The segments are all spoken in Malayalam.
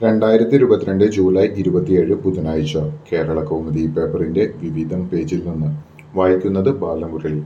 രണ്ടായിരത്തി ഇരുപത്തിരണ്ട് ജൂലൈ ഇരുപത്തിയേഴ് ബുധനാഴ്ച കേരള കൗമുദി പേപ്പറിന്റെ വിവിധം പേജിൽ നിന്ന് വായിക്കുന്നത് ബാലമുരളി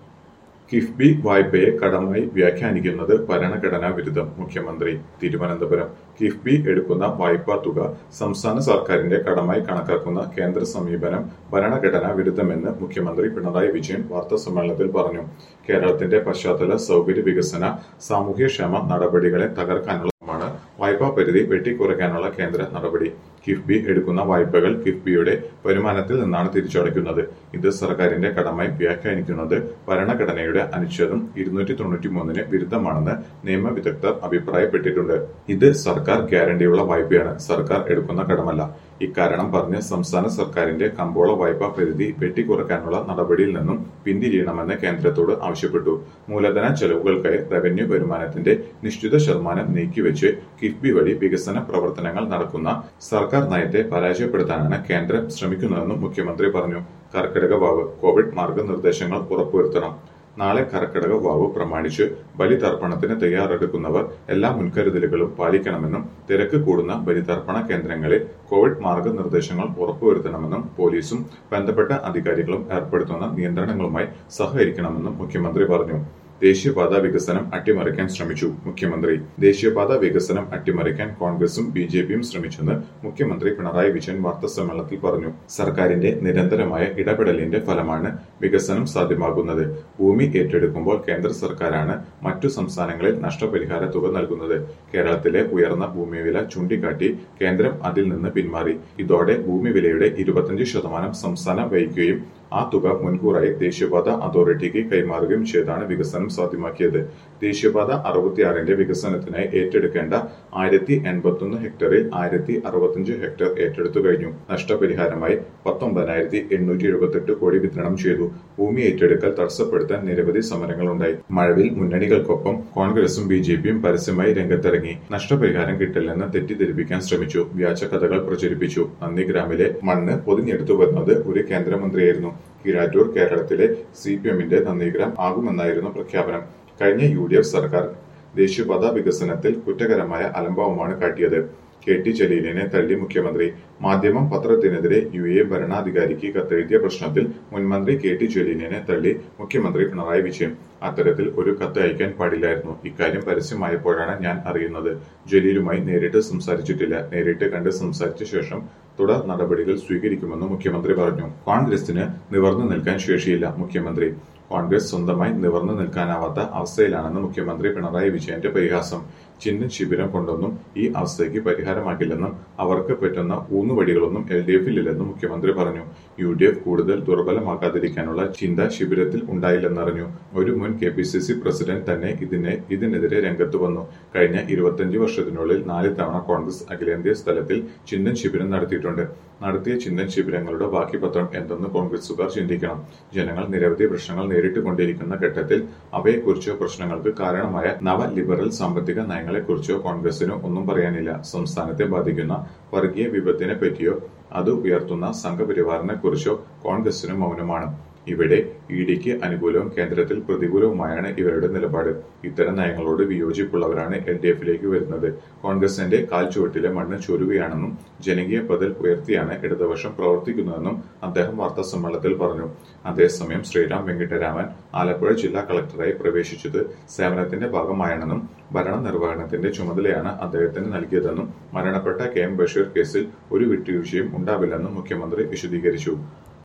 കിഫ്ബി വായ്പയെ കടമായി വ്യാഖ്യാനിക്കുന്നത് ഭരണഘടനാ വിരുദ്ധം മുഖ്യമന്ത്രി തിരുവനന്തപുരം കിഫ്ബി എടുക്കുന്ന വായ്പാ തുക സംസ്ഥാന സർക്കാരിന്റെ കടമായി കണക്കാക്കുന്ന കേന്ദ്ര സമീപനം ഭരണഘടനാ വിരുദ്ധമെന്ന് മുഖ്യമന്ത്രി പിണറായി വിജയൻ വാർത്താസമ്മേളനത്തിൽ പറഞ്ഞു കേരളത്തിന്റെ പശ്ചാത്തല സൗകര്യ വികസന സാമൂഹ്യക്ഷേമ നടപടികളെ തകർക്കാനുള്ളതാണ് വായ്പാ പരിധി വെട്ടിക്കുറയ്ക്കാനുള്ള കേന്ദ്ര നടപടി കിഫ്ബി എടുക്കുന്ന വായ്പകൾ കിഫ്ബിയുടെ വരുമാനത്തിൽ നിന്നാണ് തിരിച്ചടയ്ക്കുന്നത് ഇത് സർക്കാരിന്റെ കടമായി വ്യാഖ്യാനിക്കുന്നത് ഭരണഘടനയുടെ അനുച്ഛേദം ഇരുന്നൂറ്റി തൊണ്ണൂറ്റി മൂന്നിന് വിരുദ്ധമാണെന്ന് നിയമ വിദഗ്ധർ അഭിപ്രായപ്പെട്ടിട്ടുണ്ട് ഇത് സർക്കാർ ഗ്യാരണ്ടിയുള്ള വായ്പയാണ് സർക്കാർ എടുക്കുന്ന കടമല്ല ഇക്കാരണം പറഞ്ഞ് സംസ്ഥാന സർക്കാരിന്റെ കമ്പോള വായ്പാ പരിധി വെട്ടിക്കുറയ്ക്കാനുള്ള നടപടിയിൽ നിന്നും പിന്തിരിയണമെന്ന് കേന്ദ്രത്തോട് ആവശ്യപ്പെട്ടു മൂലധന ചെലവുകൾക്കായി റവന്യൂ വരുമാനത്തിന്റെ നിശ്ചിത ശതമാനം നീക്കിവെച്ച് കിഫ്ബി വഴി വികസന പ്രവർത്തനങ്ങൾ നടക്കുന്ന സർക്കാർ നയത്തെ പരാജയപ്പെടുത്താനാണ് കേന്ദ്രം ശ്രമിക്കുന്നതെന്നും മുഖ്യമന്ത്രി പറഞ്ഞു കർക്കിടക വാവ് കോവിഡ് മാർഗനിർദ്ദേശങ്ങൾ ഉറപ്പുവരുത്തണം നാളെ കർക്കിടക വാവ് പ്രമാണിച്ച് ബലിതർപ്പണത്തിന് തയ്യാറെടുക്കുന്നവർ എല്ലാ മുൻകരുതലുകളും പാലിക്കണമെന്നും തിരക്ക് കൂടുന്ന ബലിതർപ്പണ കേന്ദ്രങ്ങളിൽ കോവിഡ് മാർഗനിർദ്ദേശങ്ങൾ ഉറപ്പുവരുത്തണമെന്നും പോലീസും ബന്ധപ്പെട്ട അധികാരികളും ഏർപ്പെടുത്തുന്ന നിയന്ത്രണങ്ങളുമായി സഹകരിക്കണമെന്നും മുഖ്യമന്ത്രി പറഞ്ഞു ദേശീയപാത വികസനം അട്ടിമറിക്കാൻ ശ്രമിച്ചു മുഖ്യമന്ത്രി ദേശീയപാത വികസനം അട്ടിമറിക്കാൻ കോൺഗ്രസും ബി ജെ പിയും ശ്രമിച്ചെന്ന് മുഖ്യമന്ത്രി പിണറായി വിജയൻ വാർത്താസമ്മേളനത്തിൽ പറഞ്ഞു സർക്കാരിന്റെ നിരന്തരമായ ഇടപെടലിന്റെ ഫലമാണ് വികസനം സാധ്യമാകുന്നത് ഭൂമി ഏറ്റെടുക്കുമ്പോൾ കേന്ദ്ര സർക്കാരാണ് മറ്റു സംസ്ഥാനങ്ങളിൽ നഷ്ടപരിഹാര തുക നൽകുന്നത് കേരളത്തിലെ ഉയർന്ന ഭൂമി വില ചൂണ്ടിക്കാട്ടി കേന്ദ്രം അതിൽ നിന്ന് പിന്മാറി ഇതോടെ ഭൂമി വിലയുടെ ഇരുപത്തിയഞ്ച് ശതമാനം സംസ്ഥാനം വഹിക്കുകയും ആ തുക മുൻകൂറായി ദേശീയപാത അതോറിറ്റിക്ക് കൈമാറുകയും ചെയ്താണ് വികസനം സാധ്യമാക്കിയത് ദേശീയപാത അറുപത്തിയാറിന്റെ വികസനത്തിനായി ഏറ്റെടുക്കേണ്ട ആയിരത്തി എൺപത്തൊന്ന് ഹെക്ടറിൽ ആയിരത്തി അറുപത്തിയഞ്ച് ഹെക്ടർ ഏറ്റെടുത്തു കഴിഞ്ഞു നഷ്ടപരിഹാരമായി പത്തൊമ്പതിനായിരത്തി എണ്ണൂറ്റി എഴുപത്തെട്ട് കോടി വിതരണം ചെയ്തു ഭൂമി ഏറ്റെടുക്കൽ തടസ്സപ്പെടുത്താൻ നിരവധി സമരങ്ങളുണ്ടായി മഴവിൽ മുന്നണികൾക്കൊപ്പം കോൺഗ്രസും ബി ജെ പിയും പരസ്യമായി രംഗത്തിറങ്ങി നഷ്ടപരിഹാരം കിട്ടില്ലെന്ന് തെറ്റിദ്ധരിപ്പിക്കാൻ ശ്രമിച്ചു വ്യാജ കഥകൾ പ്രചരിപ്പിച്ചു നന്ദിഗ്രാമിലെ മണ്ണ് പൊതിഞ്ഞെടുത്തു വരുന്നത് ഒരു കേന്ദ്രമന്ത്രിയായിരുന്നു കീഴാറ്റൂർ കേരളത്തിലെ സി പി എമ്മിന്റെ നന്ദിഗ്രാം ആകുമെന്നായിരുന്നു പ്രഖ്യാപനം കഴിഞ്ഞ യു ഡി എഫ് സർക്കാർ ദേശീയപാത വികസനത്തിൽ കുറ്റകരമായ അലംഭാവമാണ് കാട്ടിയത് കെ ടി ജലീലിനെ തള്ളി മുഖ്യമന്ത്രി മാധ്യമം പത്രത്തിനെതിരെ യു എ ഭരണാധികാരിക്ക് കത്തെഴുതിയ പ്രശ്നത്തിൽ മുൻമന്ത്രി കെ ടി ജലീലിനെ തള്ളി മുഖ്യമന്ത്രി പിണറായി വിജയൻ അത്തരത്തിൽ ഒരു കത്ത് അയക്കാൻ പാടില്ലായിരുന്നു ഇക്കാര്യം പരസ്യമായപ്പോഴാണ് ഞാൻ അറിയുന്നത് ജലീലുമായി നേരിട്ട് സംസാരിച്ചിട്ടില്ല നേരിട്ട് കണ്ട് സംസാരിച്ച ശേഷം തുടർ നടപടികൾ സ്വീകരിക്കുമെന്ന് മുഖ്യമന്ത്രി പറഞ്ഞു കോൺഗ്രസിന് നിവർന്നു നിൽക്കാൻ ശേഷിയില്ല മുഖ്യമന്ത്രി കോൺഗ്രസ് സ്വന്തമായി നിവർന്നു നിൽക്കാനാവാത്ത അവസ്ഥയിലാണെന്ന് മുഖ്യമന്ത്രി പിണറായി വിജയന്റെ പരിഹാസം ചിഹ്ന ശിബിരം കൊണ്ടൊന്നും ഈ അവസ്ഥയ്ക്ക് പരിഹാരമാക്കില്ലെന്നും അവർക്ക് പറ്റുന്ന ഊന്നുവടികളൊന്നും എൽ ഡി എഫിലില്ലെന്നും മുഖ്യമന്ത്രി പറഞ്ഞു യു ഡി എഫ് കൂടുതൽ ദുർബലമാക്കാതിരിക്കാനുള്ള ചിന്ത ശിബിരത്തിൽ ഉണ്ടായില്ലെന്നറിഞ്ഞു ഒരു മുൻ K P C C president തന്നെ ഇതിനെ ഇതിനെതിരെ രംഗത്ത് വന്നു കഴിഞ്ഞ ഇരുപത്തിയഞ്ച് വർഷത്തിനുള്ളിൽ നാല് തവണ കോൺഗ്രസ് അഖിലേന്ത്യാ സ്ഥലത്തിൽ ചിന്തൻ ശിബിരം നടത്തിയിട്ടുണ്ട് നടത്തിയ ചിന്തൻ ശിബിരങ്ങളുടെ ബാക്കി പത്രം എന്തെന്ന് കോൺഗ്രസുകാർ ചിന്തിക്കണം ജനങ്ങൾ നിരവധി പ്രശ്നങ്ങൾ നേരിട്ട് കൊണ്ടിരിക്കുന്ന ഘട്ടത്തിൽ അവയെക്കുറിച്ചോ പ്രശ്നങ്ങൾക്ക് കാരണമായ നവ ലിബറൽ സാമ്പത്തിക നയങ്ങളെക്കുറിച്ചോ കോൺഗ്രസിന് ഒന്നും പറയാനില്ല സംസ്ഥാനത്തെ ബാധിക്കുന്ന വർഗീയ വിപത്തിനെ പറ്റിയോ അത് ഉയർത്തുന്ന സംഘപരിവാറിനെ കുറിച്ചോ കോൺഗ്രസിന് മൗനമാണ് ഇവിടെ ഇ ഡിക്ക് അനുകൂലവും കേന്ദ്രത്തിൽ പ്രതികൂലവുമായാണ് ഇവരുടെ നിലപാട് ഇത്തരം നയങ്ങളോട് വിയോജിപ്പുള്ളവരാണ് എൽ ഡി എഫിലേക്ക് വരുന്നത് കോൺഗ്രസിന്റെ കാൽച്ചുവട്ടിലെ മണ്ണ് ചൊരുകയാണെന്നും ജനകീയ ബദൽ ഉയർത്തിയാണ് ഇടതുപക്ഷം പ്രവർത്തിക്കുന്നതെന്നും അദ്ദേഹം വാർത്താസമ്മേളനത്തിൽ പറഞ്ഞു അതേസമയം ശ്രീറാം വെങ്കിട്ടരാമൻ ആലപ്പുഴ ജില്ലാ കളക്ടറായി പ്രവേശിച്ചത് സേവനത്തിന്റെ ഭാഗമായാണെന്നും ഭരണ നിർവഹണത്തിന്റെ ചുമതലയാണ് അദ്ദേഹത്തിന് നൽകിയതെന്നും മരണപ്പെട്ട കെ എം ബഷീർ കേസിൽ ഒരു വിട്ടുവീഴ്ചയും ഉണ്ടാവില്ലെന്നും മുഖ്യമന്ത്രി വിശദീകരിച്ചു